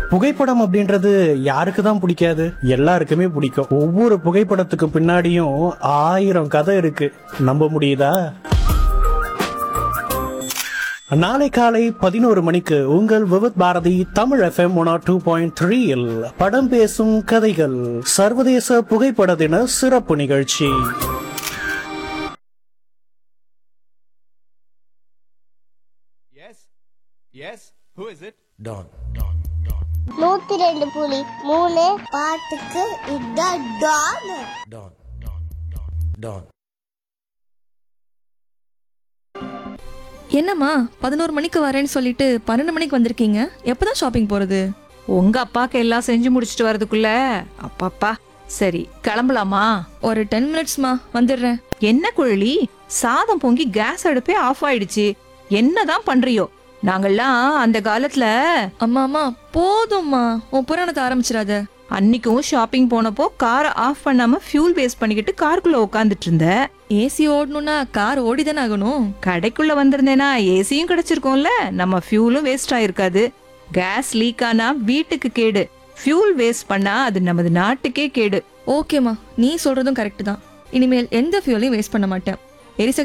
புகைப்படம் அப்படின்றது யாருக்கு தான் பிடிக்காது எல்லாருக்குமே பிடிக்கும் ஒவ்வொரு புகைப்படத்துக்கு பின்னாடியும் ஆயிரம் கதை இருக்கு நம்ப முடியுதா நாளை காலை பதினோரு மணிக்கு உங்கள் Vividh Bharati Tamil FM one two point த்ரீயில் படம் பேசும் கதைகள் சர்வதேச புகைப்பட தின சிறப்பு நிகழ்ச்சி Yes? Yes? Who is it? நூத்தி ரெண்டு புலி மூணு பாட்டுக்கு இதான் டான் என்னம்மா பதினோரு மணிக்கு வரேன்னு சொல்லிட்டு பன்னெண்டு மணிக்கு வந்திருக்கீங்க எப்பதான் ஷாப்பிங் போறது உங்க அப்பாக்கு எல்லாம் செஞ்சு முடிச்சிட்டு வரதுக்குள்ள அப்பாப்பா சரி கிளம்பலாமா ஒரு டென் மினிட்ஸ்மா வந்துடுறேன் என்ன குழலி சாதம் பொங்கி கேஸ் அடுப்பே ஆஃப் ஆயிடுச்சு என்னதான் பண்றியோ நாங்கெல்லாம் அந்த காலத்துல அம்மா அம்மா போதும்மா உன் புராணத்தை ஆரம்பிச்சிடாத அன்னைக்கும் ஷாப்பிங் போனப்போ காரை ஆஃப் பண்ணாம ஃபியூல் வேஸ்ட் பண்ணிக்கிட்டு காருக்குள்ள உட்காந்துட்டு இருந்த ஏசி ஓடணும்னா கார் ஓடிதானே ஆகணும் கடைக்குள்ள வந்திருந்தேனா ஏசியும் கிடைச்சிருக்கோம்ல நம்ம ஃபியூலும் வேஸ்ட் ஆயிருக்காது கேஸ் லீக் ஆனா வீட்டுக்கு கேடு ஃபியூல் வேஸ்ட் பண்ணா அது நமது நாட்டுக்கே கேடு ஓகேம்மா நீ சொல்றதும் கரெக்ட் தான் இனிமேல் எந்த ஃபியூலையும் வேஸ்ட் பண்ண மாட்டேன் எரிசக்தி